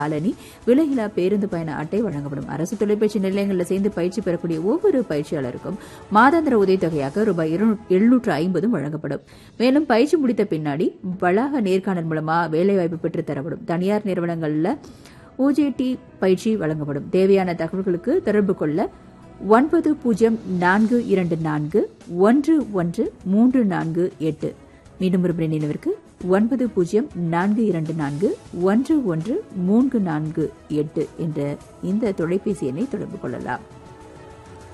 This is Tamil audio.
காலனி விலையில்லா பேருந்து பயண அட்டை வழங்கப்படும் அரசு தொலைபேசி நிலையங்களில் சேர்ந்து பயிற்சி பெறக்கூடிய ஒவ்வொரு பயிற்சியாளருக்கும் மாதாந்திர உதவித்தொகையாக ரூபாய் எழுநூற்று ஐம்பதும் வழங்கப்படும் மேலும் பயிற்சி முடித்த பின்னாடி வளாக நேர்காணல் மூலமா வேலைவாய்ப்பு பெற்றுத் தரப்படும் தனியார் நிறுவனங்களில் ஓஜேடி பயிற்சி வழங்கப்படும் தேவையான தகவல்களுக்கு தொடர்பு கொள்ள ஒன்பது பூஜ்ஜியம் நான்கு இரண்டு நான்கு ஒன்று ஒன்று மூன்று நான்கு எட்டு மீண்டும் ஒரு நினைவிற்கு ஒன்பது பூஜ்ஜியம் நான்கு இரண்டு நான்கு ஒன்று ஒன்று மூன்று நான்கு எட்டு என்ற இந்த தொலைபேசி எண்ணை தொடர்பு கொள்ளலாம்